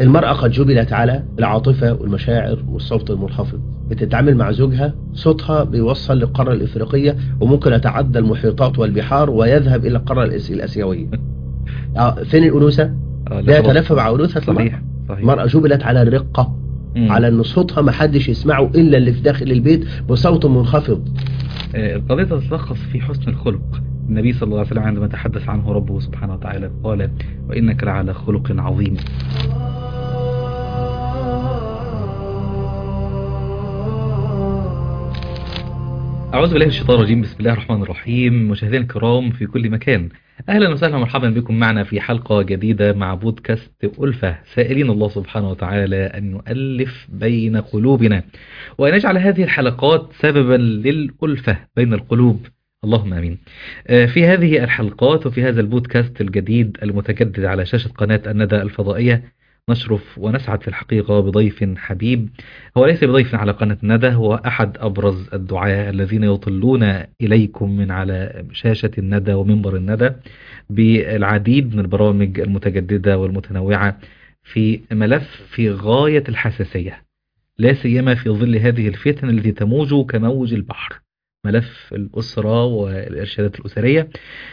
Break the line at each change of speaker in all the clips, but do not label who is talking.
المرأة قد جبلت على العاطفة والمشاعر والصوت المنخفض بتتعامل مع زوجها صوتها بيوصل للقارة الإفريقية وممكن يتعدى المحيطات والبحار ويذهب إلى القارة الآس- الآسيوية آه، فين الأنوثة؟
آه،
لا
خلاص.
يتنافى مع أنوثة المرأة
صحيح صحيح
المرأة جبلت على الرقة
مم.
على أن صوتها ما حدش يسمعه إلا اللي في داخل البيت بصوت منخفض
آه، القضية تتلخص في حسن الخلق النبي صلى الله عليه وسلم عندما تحدث عنه ربه سبحانه وتعالى قال وإنك لعلى خلق عظيم أعوذ بالله من الشيطان الرجيم بسم الله الرحمن الرحيم مشاهدينا الكرام في كل مكان أهلا وسهلا ومرحبا بكم معنا في حلقة جديدة مع بودكاست ألفة سائلين الله سبحانه وتعالى أن يؤلف بين قلوبنا وأن يجعل هذه الحلقات سببا للألفة بين القلوب اللهم امين. آه، في هذه الحلقات وفي هذا البودكاست الجديد المتجدد على شاشه قناه الندى الفضائيه نشرف ونسعد في الحقيقه بضيف حبيب هو ليس بضيف على قناه الندى هو احد ابرز الدعاة الذين يطلون اليكم من على شاشه الندى ومنبر الندى بالعديد من البرامج المتجدده والمتنوعه في ملف في غايه الحساسيه لا سيما في ظل هذه الفتن التي تموج كموج البحر ملف الأسرة والإرشادات الأسرية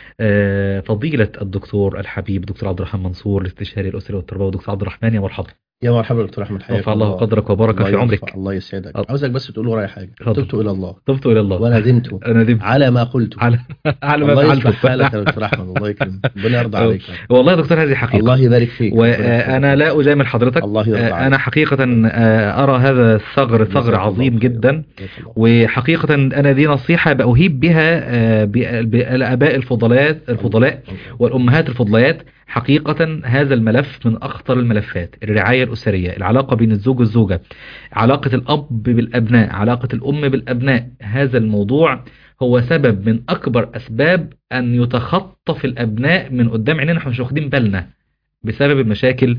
آه، فضيلة الدكتور الحبيب دكتور عبد الرحمن منصور الاستشاري الأسري والتربوي ودكتور عبد الرحمن يا مرحبا
يا مرحبا دكتور أحمد حياك
رفع الله قدرك وبارك
الله
في
يرفع-
عمرك
الله يسعدك
الله.
عاوزك بس تقول ورايا حاجة
اتفضل.
تبت إلى الله
تبت إلى الله
وندمت
أنا ندمت
على ما قلت
على على ما
الله يصلح حالك يا
فعلته
دكتور احمد الله يكرمك ربنا يرضى عليك
والله يا دكتور هذه حقيقة
الله يبارك فيك
وأنا لا أجامل حضرتك
الله يرضى
آه،
عليك
أنا حقيقة آه، أرى هذا الثغر ثغر
جزاك
عظيم
الله خير.
جدا
جزاك الله.
وحقيقة أنا دي نصيحة بأهيب بها آه، ب- بالآباء الفضلات الفضلاء والأمهات الفضليات حقيقة هذا الملف من أخطر الملفات الرعاية الأسرية العلاقة بين الزوج والزوجة علاقة الأب بالأبناء علاقة الأم بالأبناء هذا الموضوع هو سبب من أكبر أسباب أن يتخطف الأبناء من قدام عينينا احنا مش واخدين بالنا بسبب المشاكل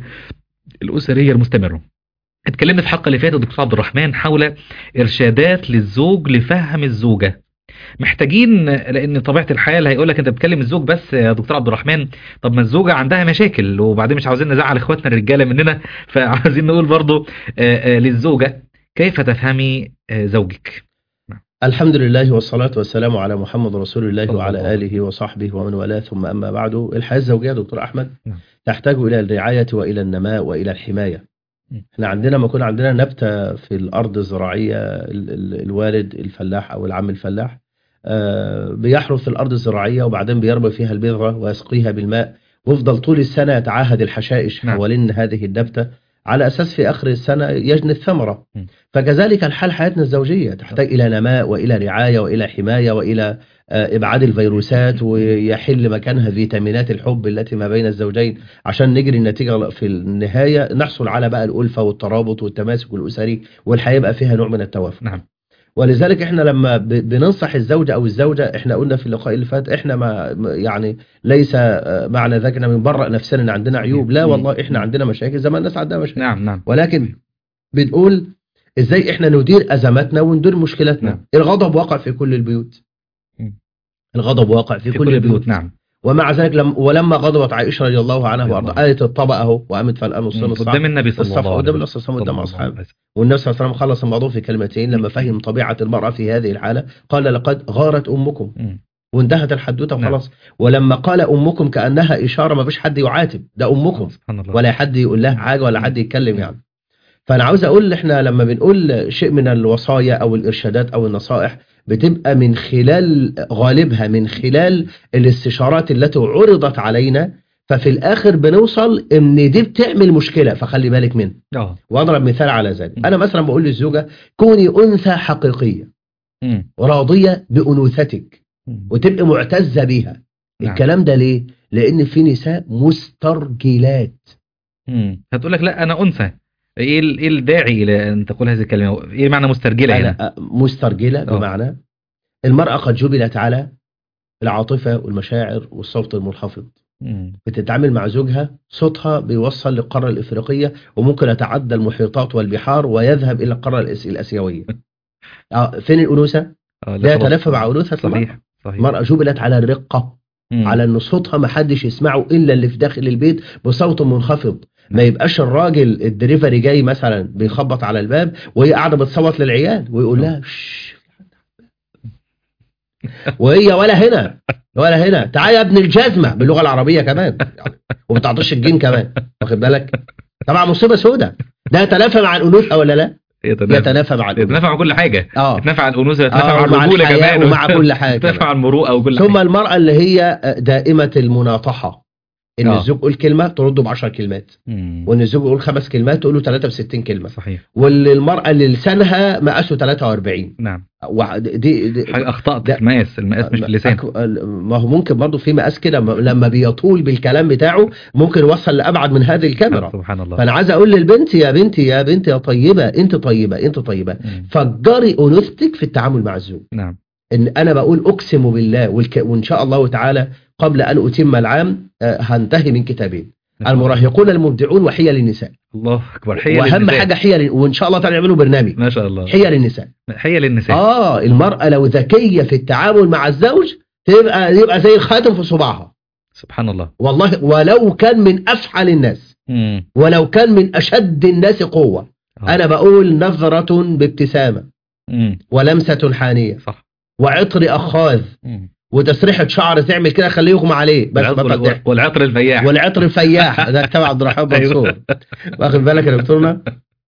الأسرية المستمرة اتكلمنا في الحلقة اللي فاتت دكتور عبد الرحمن حول إرشادات للزوج لفهم الزوجة محتاجين لان طبيعه الحال هيقول لك انت بتكلم الزوج بس يا دكتور عبد الرحمن طب ما الزوجه عندها مشاكل وبعدين مش عاوزين نزعل اخواتنا الرجاله مننا فعاوزين نقول برضو آه، آه، للزوجه كيف تفهمي آه، زوجك
الحمد لله والصلاة والسلام على محمد رسول الله
صلى الله
وعلى
عليه
آله وصحبه ومن والاه ثم أما بعد الحياة الزوجية دكتور أحمد
نعم.
تحتاج إلى الرعاية وإلى النماء وإلى الحماية
م.
احنا عندنا ما يكون عندنا نبتة في الأرض الزراعية ال- ال- الوالد الفلاح أو العم الفلاح آه، بيحرث الأرض الزراعية وبعدين بيربي فيها البذرة ويسقيها بالماء ويفضل طول السنة يتعاهد الحشائش
نعم.
حوالين هذه النبتة على أساس في آخر السنة يجني الثمرة
م.
فكذلك الحال حياتنا الزوجية تحتاج إلى نماء وإلى رعاية وإلى حماية وإلى آه، إبعاد الفيروسات ويحل مكانها فيتامينات الحب التي ما بين الزوجين عشان نجري النتيجة في النهاية نحصل على بقى الألفة والترابط والتماسك الأسري والحياة يبقى فيها نوع من التوافق
نعم
ولذلك احنا لما ب- بننصح الزوجة او الزوجة احنا قلنا في اللقاء اللي فات احنا ما ما- يعني ليس آه، معنى ذلك ان بنبرأ نفسنا ان عندنا عيوب لا
مم.
والله احنا عندنا مشاكل زي ما الناس عندها مشاكل
نعم نعم
ولكن بنقول ازاي احنا ندير ازماتنا وندير مشكلاتنا
نعم.
الغضب واقع في كل البيوت
مم.
الغضب واقع في,
في كل البيوت نعم
ومع ذلك لم ولما غضبت عائشه رضي الله عنها
رضي
وارضاها
الله.
قالت الطبق اهو وقامت فلقى نصين
مم.
الصعب
قدام النبي صلى
الصف
الله عليه
قدام
وسلم
النبي صلى الله عليه وسلم قدام
صلى الله
اصحابه
عليه وسلم.
والنبي صلى الله عليه وسلم خلص الموضوع في كلمتين لما فهم طبيعة المرأة في هذه الحالة قال لقد غارت أمكم
مم.
وانتهت الحدوتة
نعم.
وخلاص ولما قال أمكم كأنها إشارة ما فيش حد يعاتب ده أمكم
سبحان الله
ولا حد يقول لها حاجة ولا حد يتكلم يعني فأنا عاوز أقول إحنا لما بنقول شيء من الوصايا أو الإرشادات أو النصائح بتبقى من خلال غالبها من خلال الاستشارات التي عرضت علينا ففي الآخر بنوصل إن دي بتعمل مشكلة فخلي بالك منها
اه
واضرب مثال على ذلك
م.
انا مثلا بقول للزوجه كوني انثى حقيقيه
مم.
راضيه بانوثتك
مم.
وتبقي معتزه بيها
نعم.
الكلام ده ليه لان في نساء مسترجلات
مم. هتقول لك لا انا انثى ايه ال- ايه الداعي الى ان تقول هذه الكلمه ايه معنى مسترجله هنا
أنا مسترجله
آه.
بمعنى المراه قد جبلت على العاطفه والمشاعر والصوت المنخفض
مم.
بتتعامل مع زوجها صوتها بيوصل للقاره الافريقيه وممكن يتعدى المحيطات والبحار ويذهب الى القاره الآس- الاسيويه آه، فين الانوثه
آه،
لا
خلاص.
يتنافى مع انوثه المرأة.
صحيح صحيح
المرأة جبلت على الرقة
مم.
على ان صوتها ما حدش يسمعه الا اللي في داخل البيت بصوت منخفض ما يبقاش الراجل الدليفري جاي مثلا بيخبط على الباب وهي قاعده بتصوت للعيال ويقول لها "شش، وهي ولا هنا ولا هنا تعالى يا ابن الجزمه باللغه العربيه كمان وبتعطش الجيم كمان واخد بالك طبعا مصيبه سودة ده يتنافى مع الانوثه ولا لا
يتنافع
يتنافى مع الانوثه
يتنافع مع كل حاجة
اه
يتنافع على الأنوثة يتنافع
آه،
مع
ومع
الرجولة
الحياة
كمان
ومع كل حاجة
يتنافع
كمان.
على المروءة وكل
ثم
حاجة
المراه اللي هي دائمه المناطحه ان
آه.
الزوج يقول كلمه ترده ب 10 كلمات
مم.
وان الزوج يقول خمس كلمات تقول له 63 كلمه
صحيح
والمراه اللي لسانها مقاسه 43
نعم
وع- دي, دي
حاجة أخطأت
ده-
في المقاس المقاس مش في اللسان
أك- ما هو ممكن برضه في مقاس كده م- لما بيطول بالكلام بتاعه ممكن يوصل لابعد من هذه الكاميرا
سبحان الله
فانا عايز اقول للبنت يا بنتي يا بنتي يا طيبه انت طيبه انت طيبه
مم.
فجري انوثتك في التعامل مع الزوج
نعم
ان انا بقول اقسم بالله والك... وان شاء الله تعالى قبل ان اتم العام آه، هنتهي من كتابين المراهقون المبدعون وحيل النساء
الله أكبر حية
واهم
للنساء.
حاجه حيل وان شاء الله تعالى نعملوا برنامج
ما شاء الله
حيل النساء
حية للنساء
اه المراه لو ذكيه في التعامل مع الزوج تبقى يبقى زي الخاتم في صباعها
سبحان الله
والله ولو كان من افحل الناس
مم.
ولو كان من اشد الناس قوه
آه.
انا بقول نظره بابتسامه
مم.
ولمسه حانيه
صح
وعطر اخاذ
مم.
وتسريحه شعر تعمل كده خليه يغمى عليه بس
والعطر-
بطل ضحك
والعطر الفياح
والعطر الفياح ده كتاب عبد الرحمن
أيوه.
منصور واخد بالك يا دكتورنا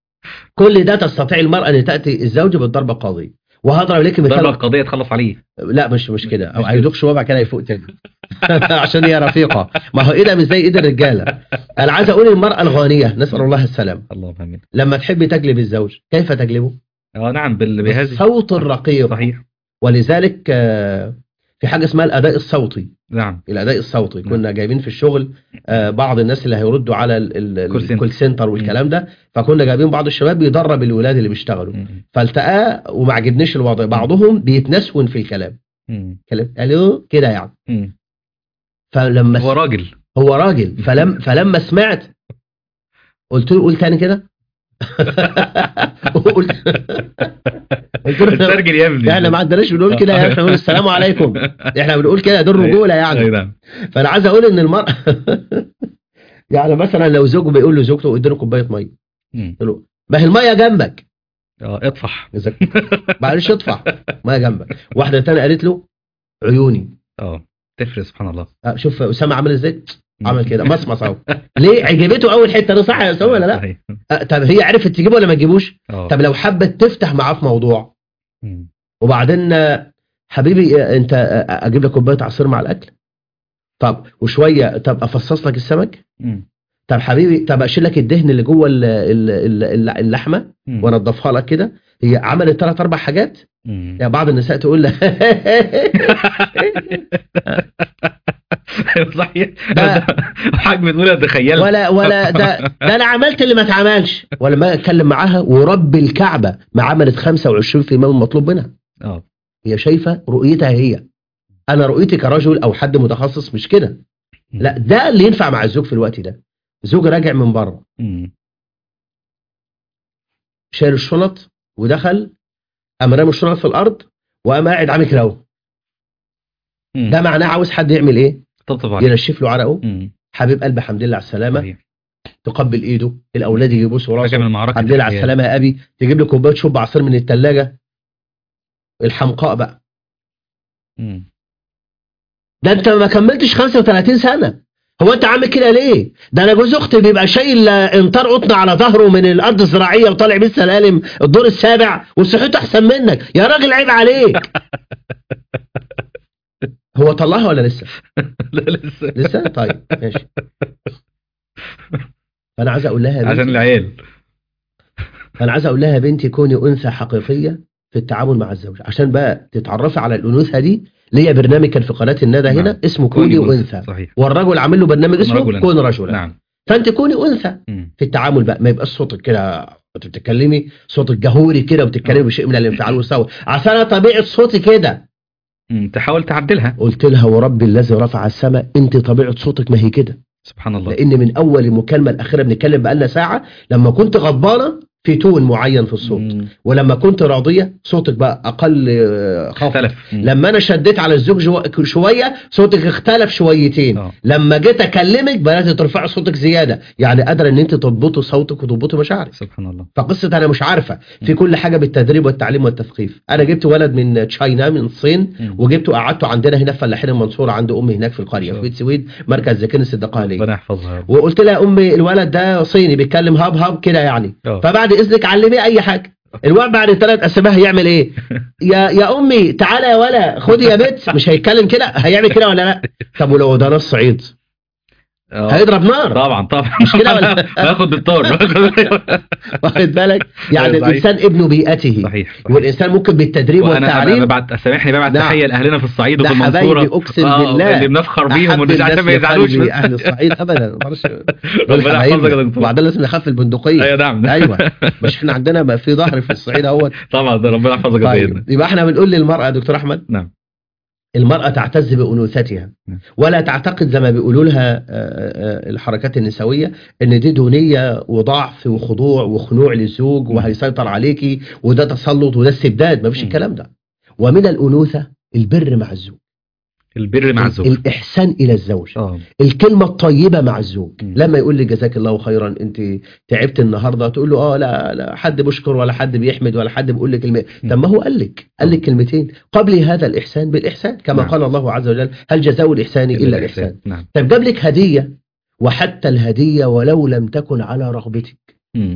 كل ده تستطيع المراه ان تاتي الزوج بالضربه القاضيه وهضرب لك
ضربة
مثال
القضية تخلص عليه
لا مش مش كده او
مش كده.
هيدوك شويه بعد كده يفوق تاني عشان هي رفيقه ما هو ايدها مش زي ايد الرجاله انا عايز اقول المراه الغانيه نسال الله السلام
اللهم امين
لما تحب تجلب الزوج كيف تجلبه
اه نعم بال- بهذه
الصوت الرقيق
صحيح
ولذلك آه، في حاجه اسمها الاداء الصوتي
نعم
الاداء الصوتي
نعم.
كنا جايبين في الشغل آه، بعض الناس اللي هيردوا على ال- ال-
كول سنتر.
الكول سنتر والكلام ده فكنا جايبين بعض الشباب بيدرب الولاد اللي بيشتغلوا
مم.
فالتقاه وما عجبنيش الوضع بعضهم بيتنسون في الكلام
مم.
كلام الو كده يعني
مم.
فلما
هو راجل
هو راجل فلم فلما سمعت قلت له قول تاني كده قلت قلت له
استرجل يا ابني
احنا ما عندناش بنقول كده يعني احنا بنقول السلام عليكم احنا بنقول كده دي الرجوله
أي
يعني
نعم
فانا عايز اقول ان المراه يعني مثلا لو زوج بيقول لزوجته اديله كوبايه ميه
مم.
قلت له ما هي الميه جنبك
اه اطفح
معلش ادفع ميه جنبك واحده تانية قالت له عيوني
اه تفرق سبحان الله
آه، شوف اسامه عمل ازاي عمل كده مصمص اهو ليه عجبته اول حته ده صح يا اسامه ولا لا
صحيح.
آه، طب هي عرفت تجيبه ولا ما تجيبوش
اه
طب لو حبت تفتح معاه في موضوع
مم.
وبعدين آه، حبيبي آه، انت آه، اجيب لك كوبايه عصير مع الاكل طب وشويه طب افصص لك السمك
مم.
طب حبيبي طب اشيل لك الدهن اللي جوه ال- ال- ال- ال- اللحمه
مم.
وانضفها لك كده هي عملت ثلاث اربع حاجات
مم.
يعني بعض النساء تقول لها
صحيح
ده-
حاجة بتقول تخيل
ولا ولا ده ده انا عملت اللي ما اتعملش ولا ما اتكلم معاها ورب الكعبه ما عملت 25% من المطلوب منها
اه
هي شايفه رؤيتها هي انا رؤيتي كرجل او حد متخصص مش كده لا ده اللي ينفع مع الزوج في الوقت ده زوج راجع من بره
مم.
شايل الشنط ودخل قام رامي الشنط في الارض وقام قاعد عامل كده اهو
مم.
ده معناه عاوز حد يعمل ايه
طبطب عليه
ينشف له عرقه
مم.
حبيب قلبي حمد لله على السلامه
صحيح.
تقبل ايده الاولاد يبوسوا
راجع
راسه
من المعركة
الحمد لله على السلامه يا ابي تجيب لي كوبايه شوب عصير من الثلاجه الحمقاء بقى
مم.
ده انت ما كملتش 35 سنه هو انت عامل كده ليه ده انا جوز اختي بيبقى شايل انطار قطن على ظهره من الارض الزراعيه وطالع بيه السلالم الدور السابع وصحته احسن منك يا راجل عيب عليك هو طلعها ولا لسه
لا لسه
لسه طيب ماشي فانا عايز اقول لها يا
عشان
بنتي
العيال
فانا عايز اقول لها يا بنتي كوني انثى حقيقيه في التعامل مع الزوج عشان بقى تتعرفي على الانوثه دي ليا برنامج كان في قناه الندى هنا
نعم.
اسمه كوني انثى
صحيح
والرجل عامل له برنامج اسمه
رجلاً.
كون رجلا
نعم
فانت كوني انثى
مم.
في التعامل بقى ما يبقاش صوتك كده وانت بتتكلمي صوتك جهوري كده وبتتكلمي بشيء من الانفعال والصوت عشان انا طبيعه صوتي كده
مم. تحاول تعدلها
قلت لها ورب الذي رفع السماء انت طبيعه صوتك ما هي كده
سبحان الله
لان من اول المكالمه الاخيره بنتكلم بقالنا ساعه لما كنت غضبانه في تون معين في الصوت
مم.
ولما كنت راضيه صوتك بقى اقل آه، خفض
اختلف مم.
لما انا شديت على الزوج جو- شويه صوتك اختلف شويتين
آه.
لما جيت اكلمك بدات ترفعي صوتك زياده يعني قادره ان انت تضبطي صوتك وتضبطي مشاعرك
سبحان الله
فقصه انا مش عارفه في كل حاجه بالتدريب والتعليم والتثقيف انا جبت ولد من تشاينا من الصين
مم.
وجبته قعدته عندنا هنا في فلاحين المنصوره عند امي هناك في القريه في بيت سويد مركز زكنس الدقهليه
ربنا يحفظها يا رب.
وقلت لها يا امي الولد ده صيني بيتكلم هاب هاب كده يعني
آه.
فبعد اذنك علميه اي حاجه الولد بعد ثلاث اسابيع هيعمل ايه يا يا امي تعالى يا ولا خدي يا بت مش هيتكلم كده هيعمل كده ولا لا طب ولو ده نص صعيد
آه.
هيضرب نار
طبعا طبعا
مش كده ولا-
باخد بالطار
واخد بالك يعني
صحيح.
الانسان ابن بيئته
صحيح صحيح.
والانسان ممكن بالتدريب
وانا أنا
والتعليم
ببعت سامحني ببعت
نعم.
تحيه لاهلنا في الصعيد
ده
وفي المنصوره
حبايبي اقسم
آه،
بالله
اللي بنفخر بيهم
أحب
والناس عشان
الناس
ما يزعلوش
لقلبي
بس.
اهل الصعيد ابدا ما اقدرش
ربنا يحفظك يا دكتور
وبعدين لازم نخاف البندقيه
ايوه نعم
ايوه مش احنا عندنا بقى في ظهر في الصعيد اهوت
طبعا ده ربنا يحفظك يا سيدنا
طيب يبقى احنا بنقول للمرأة يا دكتور أحمد
نعم.
المرأة تعتز بأنوثتها
نعم.
ولا تعتقد زي ما بيقولوا لها آه، آه، الحركات النسوية ان دي دونية وضعف وخضوع وخنوع للزوج
نعم.
وهيسيطر عليكي وده تسلط وده استبداد ما فيش
نعم.
الكلام ده ومن الأنوثة البر مع الزوج
البر مع الزوج
الإحسان إلى الزوج
اه
الكلمة الطيبة مع الزوج
مم.
لما يقول لي جزاك الله خيرا انت تعبت النهارده تقول له اه لا لا حد بيشكر ولا حد بيحمد ولا حد بيقول لك كلمه
مم.
طب ما هو قال لك قال لك كلمتين قبل هذا الاحسان بالاحسان كما
نعم.
قال الله عز وجل هل جزاء الاحسان الا الاحسان
نعم
طب جاب لك هديه وحتى الهديه ولو لم تكن على رغبتك
مم.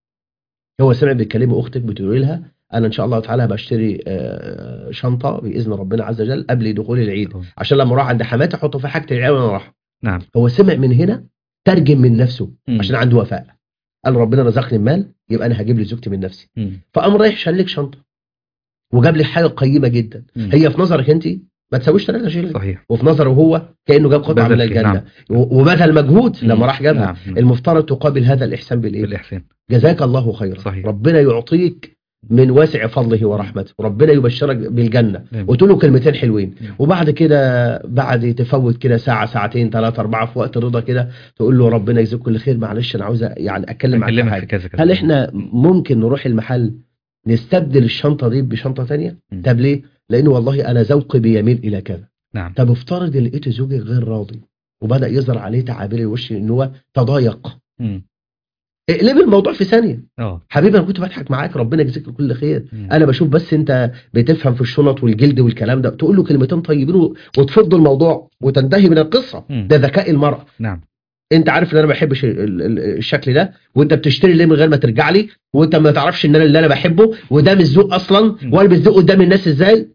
هو سمع بتكلم اختك بتقول لها انا ان شاء الله تعالى بشتري آه، شنطه باذن ربنا عز وجل قبل دخول العيد
آه.
عشان لما اروح عند حماتي احطه في حاجه العيال وانا رايح
نعم
هو سمع من هنا ترجم من نفسه
مم.
عشان عنده وفاء قال ربنا رزقني المال يبقى انا هجيب لي زوجتي من نفسي
مم.
فقام رايح شال لك شنطه وجاب لك حاجه قيمه جدا
مم.
هي في نظرك انت ما تساويش 3 شيلين
صحيح
وفي نظره هو كانه جاب قطعه
بذل
من
فيه،
الجنه
نعم.
و- وبذل مجهود لما
مم.
راح جابها
نعم. نعم.
المفترض تقابل هذا الاحسان بالايه
بالاحسان
جزاك الله خيرا
صحيح.
ربنا يعطيك من واسع فضله ورحمته ربنا يبشرك بالجنه
نعم.
وتقول له كلمتين حلوين
نعم.
وبعد كده بعد تفوت كده ساعه ساعتين ثلاثه اربعه في وقت رضا كده تقول له ربنا يجزيك كل خير معلش انا عاوز يعني اتكلم عن
اكلمك في
حاجه
كذا كذا
هل احنا ممكن نروح المحل نستبدل الشنطه دي بشنطه تانية
مم.
طب ليه لانه والله انا ذوقي بيميل الى كذا
نعم
طب افترض إن لقيت زوجي غير راضي وبدا يظهر عليه تعابير الوش ان هو تضايق
مم.
اقلب الموضوع في ثانيه
اه
حبيبي انا كنت بضحك معاك ربنا يجزيك كل خير
مم.
انا بشوف بس انت بتفهم في الشنط والجلد والكلام ده تقول له كلمتين طيبين و- وتفض الموضوع وتنتهي من القصه
مم.
ده ذكاء المرأة
نعم
انت عارف ان انا ما بحبش ال- ال- ال- الشكل ده وانت بتشتري ليه من غير ما ترجع لي وانت ما تعرفش ان انا اللي انا بحبه وده مش ذوق اصلا
مم.
وانا بتذوق قدام الناس ازاي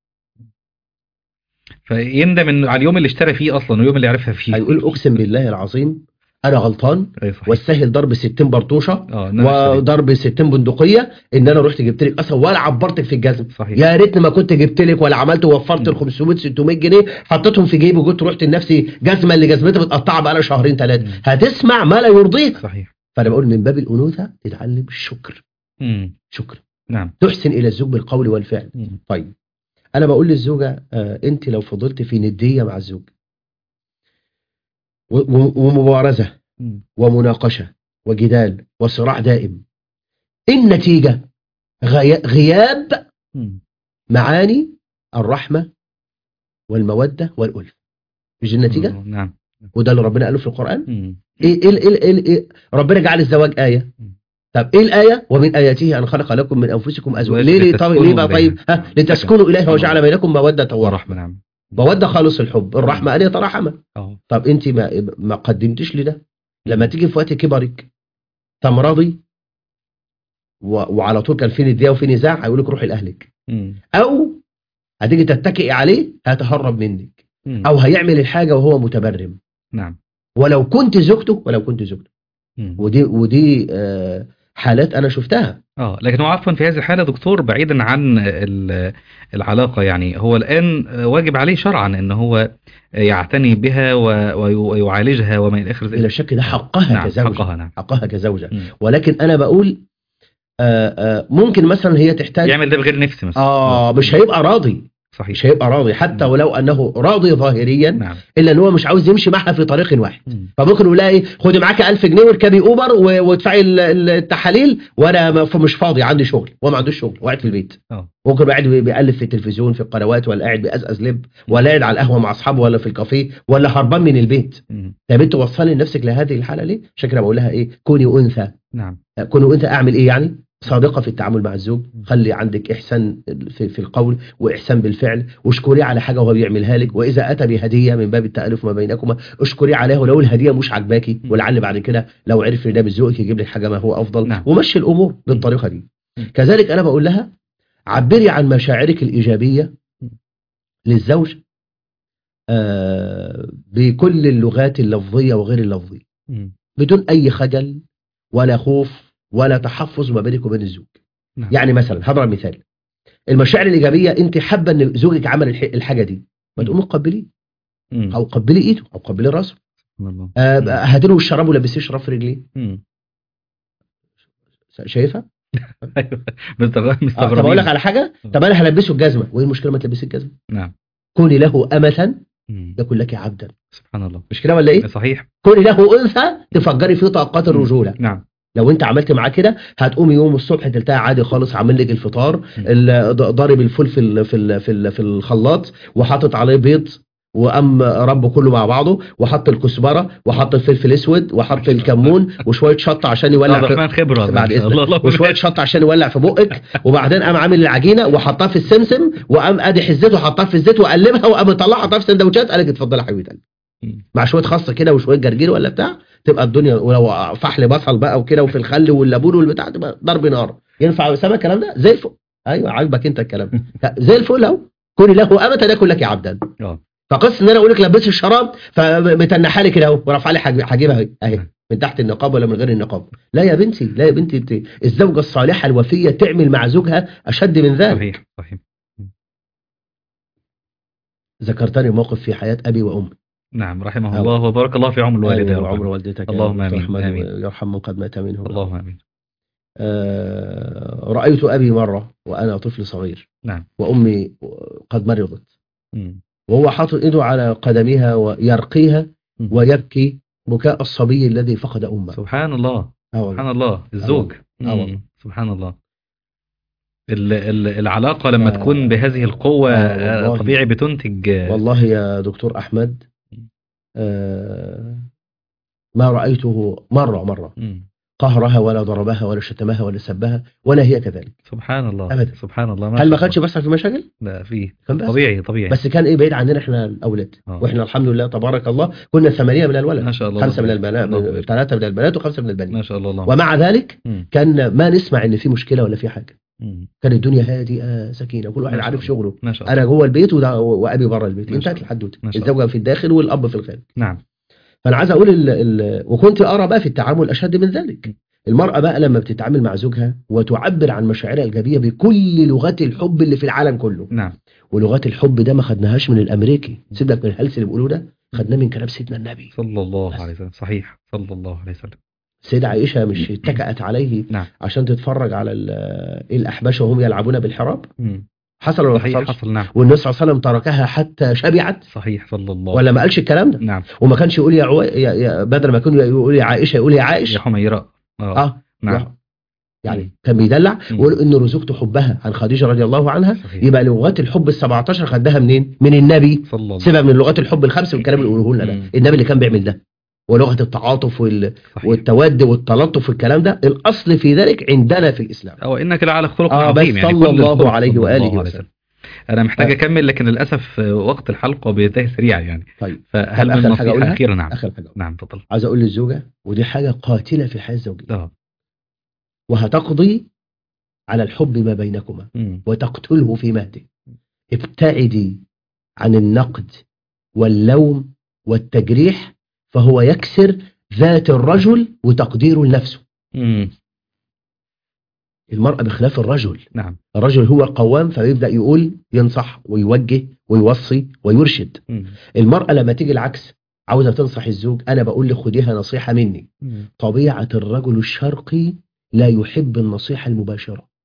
فيندم إنه على اليوم اللي اشترى فيه اصلا واليوم اللي عرفها فيه
هيقول اقسم بالله العظيم انا غلطان
اي صحيح
واستاهل ضرب 60 برطوشه
اه إن أنا اشتري.
وضرب 60 بندقيه ان انا رحت جبت لك اصلا ولا عبرتك في الجزم
صحيح
يا ريتني ما كنت جبت لك ولا عملت ووفرت ال
مم.
500 600 جنيه حطيتهم في جيبي وجيت رحت لنفسي جزمه اللي جزمتي متقطعه بقى لها شهرين ثلاثه
مم.
هتسمع ما لا يرضيك
صحيح
فانا بقول من باب الانوثه تتعلم الشكر
مم.
شكر
نعم
تحسن الى الزوج بالقول والفعل
مم.
طيب انا بقول للزوجه آه انت لو فضلت في نديه مع الزوج و- و- ومبارزه
مم.
ومناقشه وجدال وصراع دائم النتيجه غي- غياب
مم.
معاني الرحمه والموده والالفه مش النتيجه
آه، نعم
وده اللي ربنا قاله في القران
مم.
ايه ايه ايه, إيه, إيه ربنا جعل الزواج ايه
مم.
طب ايه الايه ومن اياته ان خلق لكم من انفسكم ازواجا
أزواج
ليه ليه طيب ليه بقى
لتسكنوا
طيب ها لتسكنوا اليها وجعل بينكم موده ورحمه
ورحمة نعم
موده خالص الحب الرحمه ان يترحم
اه
طب انت ما ما قدمتيش لده لما تيجي في وقت كبرك تمرضي و... وعلى طول كان في نديه وفي نزاع هيقول لك روحي لاهلك
مم.
او هتيجي تتكئي عليه هيتهرب منك
مم.
او هيعمل الحاجه وهو متبرم
نعم
ولو كنت زوجته ولو كنت زوجته
مم.
ودي ودي آه، حالات انا شفتها
اه لكن هو عفوا في هذه الحالة دكتور بعيدا عن ال- العلاقة يعني هو الآن واجب عليه شرعا ان هو يعتني بها و- وي- ويعالجها وما إلى آخر
بلا شك ده حقها
نعم
كزوجه
حقها نعم
حقها كزوجه
مم.
ولكن انا بقول آه، آه، ممكن مثلا هي تحتاج
يعمل ده بغير نفس مثلا
اه مش هيبقى راضي
صحيح
مش هيبقى راضي حتى
مم.
ولو انه راضي ظاهريا
نعم
الا ان هو مش عاوز يمشي معها في طريق واحد
مم.
فممكن يقول لها ايه خدي معاكي 1000 جنيه واركبي اوبر و- وادفعي ال- ال- التحاليل وانا م- مش فاضي عندي شغل هو ما عندوش شغل وقاعد في البيت
اه
ممكن قاعد بي- بيقلب في التلفزيون في القنوات ولا قاعد بيقزقز لب ولا قاعد على القهوه مع اصحابه ولا في الكافيه ولا هربان من البيت
مم.
طب انت توصلي نفسك لهذه الحاله ليه؟ عشان كده بقول لها ايه؟ كوني انثى
نعم
كوني انثى اعمل ايه يعني؟ صادقه في التعامل مع الزوج، خلي عندك احسان في, في القول واحسان بالفعل، واشكريه على حاجه وهو بيعملها لك، واذا اتى بهديه من باب التالف ما بينكما اشكريه عليها ولو الهديه مش عاجباكي ولعل بعد كده لو عرف ان ده بذوقك يجيب لك حاجه ما هو افضل
نعم.
ومشي الامور بالطريقه دي.
م.
كذلك انا بقول لها عبري عن مشاعرك الايجابيه
م.
للزوج آه بكل اللغات اللفظيه وغير اللفظيه.
مم.
بدون اي خجل ولا خوف ولا تحفظ ما بينك وبين الزوج
نعم.
يعني مثلا هضرب مثال المشاعر الايجابيه انت حابه ان زوجك عمل الح- الحاجه دي ما تقومي تقبليه
مم.
او قبلي ايده او قبلي راسه
سبحان الله
آه،
مم.
هاتي له الشراب ولبسيه شراب في رجليه
مم.
شايفها
ايوه مستغرب
آه، طب
مستغربين
اقول لك على حاجه طب انا هلبسه الجزمه وايه المشكله ما تلبسي الجزمه
نعم
كوني له امه
مم.
يكون لك عبدا
سبحان الله
مش كده ولا ايه
صحيح
كوني له انثى تفجري فيه طاقات الرجوله
نعم
لو انت عملت معاه كده هتقومي يوم الصبح تلتقي عادي خالص عامل لك الفطار ال- ض- ضارب الفول في ال- في ال- في ال- في الخلاط وحاطط عليه بيض وقام ربه كله مع بعضه وحط الكزبره وحط الفلفل الاسود وحط الكمون وشويه شطه عشان يولع
عبد
في
الرحمن خبره
بعد
ما شاء الله
اذنك
الله
وشويه شطه عشان يولع في بقك وبعدين قام عامل العجينه وحطها في السمسم وقام قادح الزيت وحطها في الزيت وقلبها وقام مطلعها حطها في سندوتشات قال لك اتفضلي يا حبيبي قلبي.
مم.
مع شويه خاصه كده وشويه جرجير ولا بتاع تبقى الدنيا ولو فحل بصل بقى وكده وفي الخل والليمون والبتاع تبقى ضرب نار ينفع يا اسامه الكلام ده زي الفل ايوه عاجبك انت الكلام ده. زي الفل اهو كوني له امة يكن لك عبدا
اه
فقصه ان انا اقول لك لبسي الشراب فمتنحى لي كده اهو ورفع لي حاج- حاجبها اهي اهي من تحت النقاب ولا من غير النقاب لا يا بنتي لا يا بنتي انت الزوجه الصالحه الوفيه تعمل مع زوجها اشد من ذلك
صحيح صحيح
ذكرتني موقف في حياه ابي وامي
نعم رحمه
أو-
الله وبارك الله في عمر الوالدة يا
آمين
رب
وعمر
العالمين.
والدتك يا
اللهم
دكتور
آمين،
أحمد
آمين.
ويرحم من قد مات منهم
اللهم امين
آه، رأيت أبي مرة وأنا طفل صغير
نعم.
وأمي قد مرضت
مم.
وهو حاطط إيده على قدمها ويرقيها
مم.
ويبكي بكاء الصبي الذي فقد أمه
سبحان الله
آه والله.
سبحان الله الزوج
آه والله.
مم. سبحان الله ال- ال- العلاقة لما
آه.
تكون بهذه القوة
آه
آه،
والله.
طبيعي بتنتج آه،
والله يا دكتور أحمد آه، ما رأيته مرة مرة
مم.
قهرها ولا ضربها ولا شتمها ولا سبها ولا هي كذلك
سبحان الله
أبدا.
سبحان الله
هل
شاء
ما كانش
الله.
بيحصل في مشاكل؟
لا فيه
كان بيحصل.
طبيعي طبيعي
بس كان ايه بعيد عننا احنا الاولاد
آه.
واحنا الحمد لله تبارك الله كنا ثمانيه من الولد
ما شاء الله
خمسه من
الله
البنات
يبارك.
ثلاثه من البنات وخمسه من البنين
ما شاء الله الله
ومع ذلك
مم.
كان ما نسمع ان في مشكله ولا في حاجه
مم.
كان الدنيا هادئه سكينه كل واحد
ما شاء
عارف
الله.
شغله
ما شاء الله
انا جوه البيت وده وابي بره البيت
ما شاء
انتهت
الله.
الحدوته
ما شاء
الزوجه في الداخل والاب في الخارج
نعم
فانا عايز اقول ال ال وكنت ارى بقى في التعامل اشد من ذلك المراه بقى لما بتتعامل مع زوجها وتعبر عن مشاعرها الايجابيه بكل لغات الحب اللي في العالم كله
نعم
ولغات الحب ده ما خدناهاش من الامريكي سيبك من الهلس اللي بيقولوه ده خدناه من كلام سيدنا النبي
صلى الله
بس.
عليه وسلم صحيح صلى الله عليه وسلم
سيدة عائشة مش اتكأت عليه
نعم
عشان تتفرج على ال- الأحباش وهم يلعبون بالحراب
مم.
حصل ولا ما
صحيح
حصلش
حصل نعم
والنبي صلى الله عليه وسلم تركها حتى شبعت
صحيح صلى الله
ولا ما قالش الكلام ده
نعم
وما كانش يقول يا, عو... يا... يا بدل ما يكون يقول يا عائشة يقول يا عائش
يا حميراء اه
اه
نعم
يا- يعني
مم.
كان بيدلع
مم.
ويقول انه رزقت حبها عن خديجة رضي الله عنها
صحيح.
يبقى لغات الحب ال 17 خدها منين؟ من النبي
صلى الله
سيبها من لغات الحب الخمس والكلام اللي بيقوله لنا ده
مم.
النبي اللي كان بيعمل ده ولغة التعاطف وال...
صحيح
والتود والتلطف والكلام ده الأصل في ذلك عندنا في الإسلام
او انك لعلى خلق
آه، بس
عظيم يعني
صلى
كل
الله
الخلق
عليه
صلى الله
وآله
عليه
وسلم.
انا محتاج
آه.
اكمل لكن للاسف آه، وقت الحلقه بينتهي سريعا يعني
طيب
فهل
طب
من
آخر حاجة
نصيحه
أقولها؟
اخيره نعم
آخر حاجة
نعم تفضل
عايز أقول للزوجة ودي حاجة قاتلة في الحياة الزوجية
اه
وهتقضي على الحب ما بينكما
مم.
وتقتله في مهده ابتعدي عن النقد واللوم والتجريح فهو يكسر ذات الرجل وتقديره لنفسه
مم.
المرأة بخلاف الرجل
نعم
الرجل هو القوام فبيبدأ يقول ينصح ويوجه ويوصي ويرشد
مم.
المرأة لما تيجي العكس عاوزة تنصح الزوج أنا بقول لك خديها نصيحة مني
مم.
طبيعة الرجل الشرقي لا يحب النصيحة المباشرة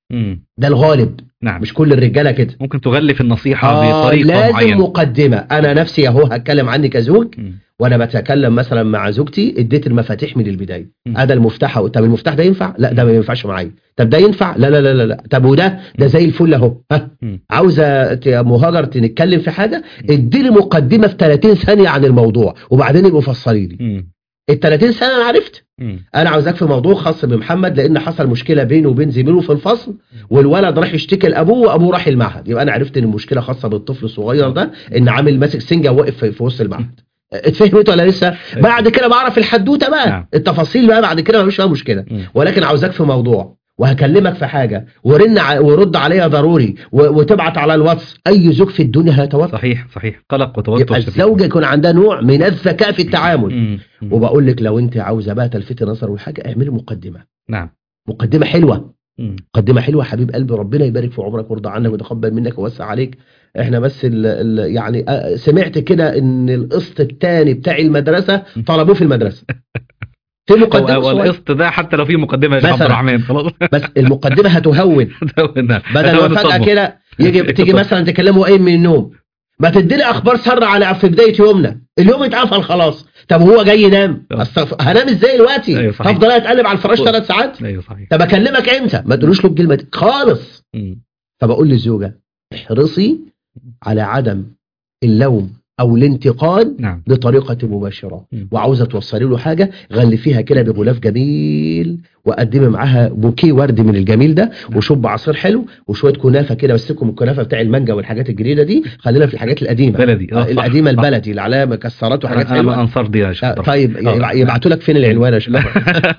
مم.
ده الغالب
نعم
مش كل الرجاله كده
ممكن تغلف النصيحة
آه
بطريقة
لازم
معينة
مقدمه انا نفسي اهو هتكلم عني كزوج
مم.
وانا بتكلم مثلا مع زوجتي اديت المفاتيح من البدايه
مم.
هذا المفتاح أهو. طب المفتاح ده ينفع لا ده ما ينفعش معايا طب ده ينفع لا لا لا لا, لا. طب وده ده زي الفل اهو ها
مم.
عاوزه ت- يا مهاجر نتكلم في حاجه اديني مقدمه في 30 ثانيه عن الموضوع وبعدين يبقوا فصلي لي
مم.
ال 30 ثانيه انا عرفت
مم.
انا عاوزاك في موضوع خاص بمحمد لان حصل مشكله بينه وبين زميله في الفصل والولد راح يشتكي لابوه وابوه راح المعهد يبقى انا عرفت ان المشكله خاصه بالطفل الصغير ده ان عامل ماسك سنجه واقف في- في وسط المعهد اتفهمت ولا لسه بعد كده بعرف الحدوته بقى
نعم.
التفاصيل بقى بعد كده مفيش فيها مشكله
مم.
ولكن عاوزاك في موضوع وهكلمك في حاجه ورن ع... ورد عليا ضروري و... وتبعت على الواتس اي زوج في الدنيا هيتوتر
صحيح صحيح قلق وتوتر
يبقى
شديد.
الزوجه يكون عندها نوع من الذكاء في التعامل
مم. مم.
وبقول لك لو انت عاوزه بقى تلفتي نظر وحاجه اعملي مقدمه
نعم
مقدمه حلوه
مم.
مقدمه حلوه حبيب قلبي ربنا يبارك في عمرك ويرضى عنك ويتقبل منك ويوسع عليك احنا بس ال ال يعني آه، سمعت كده ان القسط الثاني بتاع المدرسه طلبوه في المدرسه في مقدمه
هو
صغيرة.
القسط ده حتى لو في مقدمة يا شيخ عبد
مثلا.
الرحمن خلاص
بس المقدمه هتهون بدل ما فجاه كده يجي تيجي مثلا تكلمه قايم من النوم ما تديلي اخبار ساره على في بدايه يومنا اليوم اتقفل خلاص طب هو جاي ينام
آه.
أستغفر... هنام ازاي دلوقتي
أيوة صحيح.
هفضل اتقلب على الفراش ثلاث ساعات
ايوه صحيح
طب اكلمك امتى ما تقولوش له الكلمه دي خالص
مم.
فبقول للزوجه احرصي على عدم اللوم او الانتقاد
نعم
بطريقه مباشره
مم.
وعاوزه توصلي له حاجه غلفيها كده بغلاف جميل وقدمي معاها بوكيه ورد من الجميل ده وشوب عصير حلو وشويه كنافه كده بس سيبكم من الكنافه بتاع المانجا والحاجات الجديده دي خلينا في الحاجات القديمه
بلدي آه،
آه،
صح،
القديمه
صح.
البلدي اللي عليها مكسرات وحاجات
انا أنا من
حلوه
انصار دي يا شيخ
آه،
عبد الرحمن.
طيب
آه.
يبع- يبعتوا لك فين العنوان يا شباب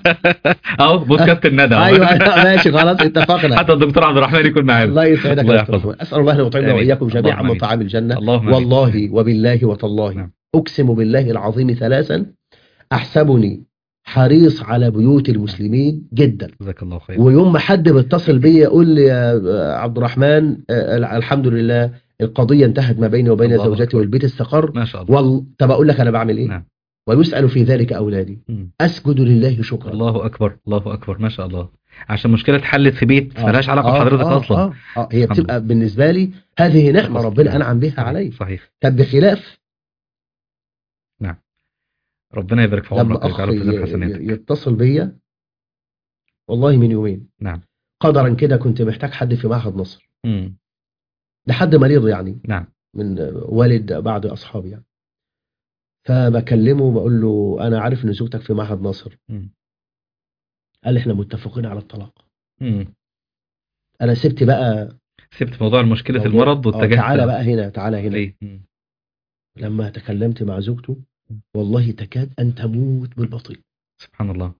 اهو بودكاست الندى أهو.
ايوه أيوة، ماشي خلاص اتفقنا
حتى الدكتور عبد الرحمن يكون معانا
الله يسعدك
الله
يا دكتور
يحفظه.
محمد. اسال الله ان يطعمنا
آمين.
واياكم جميعا
اللهم
من
آمين.
طعام الجنه
اللهم آمين.
والله وبالله وتالله
نعم.
اقسم بالله العظيم ثلاثا احسبني حريص على بيوت المسلمين جدا
جزاك الله خير
ويوم ما حد بيتصل بيا يقول لي يا عبد الرحمن آه، الحمد لله القضيه انتهت ما بيني وبين
الله
زوجتي
أكبر.
والبيت استقر
ما شاء الله
وال... طب اقول لك انا بعمل ايه
نعم
ويسال في ذلك اولادي
مم.
اسجد لله شكرا
الله اكبر الله اكبر ما شاء الله عشان مشكله اتحلت في بيت
آه.
ملهاش علاقه
آه،
بحضرتك
آه،
اصلا
آه. آه. هي
الحمد
بتبقى بالنسبه لي هذه نعمه
خلاص.
ربنا
نعم.
انعم بها
صحيح.
علي
صحيح
طب بخلاف
ربنا يبارك في
لما
عمرك
اخ
ويجعله في ميزان
ي-
حسناتك
ي- يتصل بيا والله من يومين
نعم
قدرا كده كنت محتاج حد في معهد نصر
مم.
ده حد مريض يعني
نعم
من والد بعض اصحابي يعني فبكلمه بقول له انا عارف ان زوجتك في معهد نصر
مم.
قال احنا متفقين على الطلاق
مم.
انا سبت بقى
سبت موضوع مشكله
موضوع-
المرض
آه،
واتجهت
تعالى بقى هنا تعالى هنا
ليه مم.
لما تكلمت مع زوجته والله تكاد ان تموت بالبطيء
سبحان الله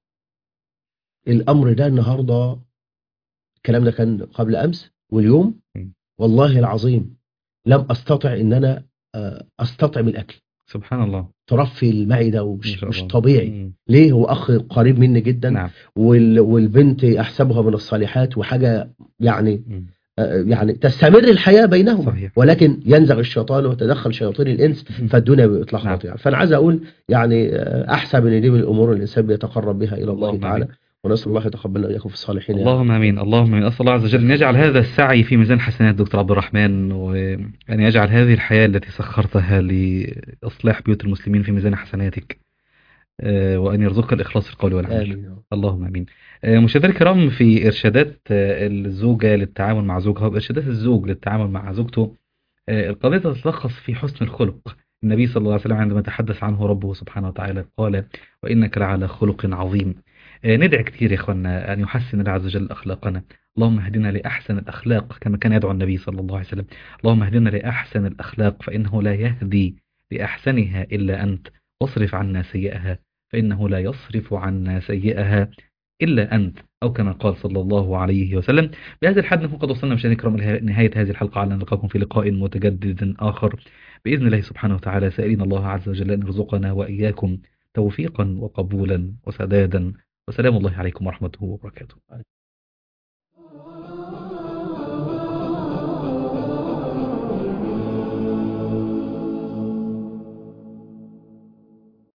الامر ده النهارده الكلام ده كان قبل امس واليوم
م.
والله العظيم لم استطع ان انا آه، استطعم الاكل
سبحان الله
ترفي المعده
ما
ومش
شاء
مش
الله.
طبيعي
مم.
ليه هو اخ قريب مني جدا
نعم
وال والبنت احسبها من الصالحات وحاجه يعني
مم.
آه، يعني تستمر الحياه بينهم
صحيح.
ولكن ينزغ الشيطان وتدخل شياطين الانس فالدنيا بتلخبط
نعم.
يعني فانا عايز اقول يعني آه، احسب ان دي من الامور اللي الانسان بيتقرب بها الى الله
اللهم
تعالى
آمين.
ونسال الله يتقبلنا واياكم في الصالحين يا
اللهم امين اللهم امين اسال الله عز وجل ان يجعل هذا السعي في ميزان حسنات دكتور عبد الرحمن وان يجعل هذه الحياه التي سخرتها لاصلاح بيوت المسلمين في ميزان حسناتك آه، وان يرزقك الاخلاص في القول والعمل
امين
اللهم امين آه، مشاهدينا الكرام في ارشادات آه، الزوجه للتعامل مع زوجها وارشادات الزوج للتعامل مع زوجته آه، القضيه تتلخص في حسن الخلق النبي صلى الله عليه وسلم عندما تحدث عنه ربه سبحانه وتعالى قال وانك لعلى خلق عظيم آه، ندعي كثير يا اخوانا ان يحسن الله عز وجل اخلاقنا اللهم اهدنا لاحسن الاخلاق كما كان يدعو النبي صلى الله عليه وسلم اللهم اهدنا لاحسن الاخلاق فانه لا يهدي لاحسنها الا انت واصرف عنا سيئها فانه لا يصرف عنا سيئها إلا أنت أو كما قال صلى الله عليه وسلم بهذا الحد نكون قد وصلنا مشاهدينا الكرام إلى نهاية هذه الحلقة على أن نلقاكم في لقاء متجدد آخر بإذن الله سبحانه وتعالى سائلين الله عز وجل أن يرزقنا وإياكم توفيقا وقبولا وسدادا وسلام الله عليكم ورحمته وبركاته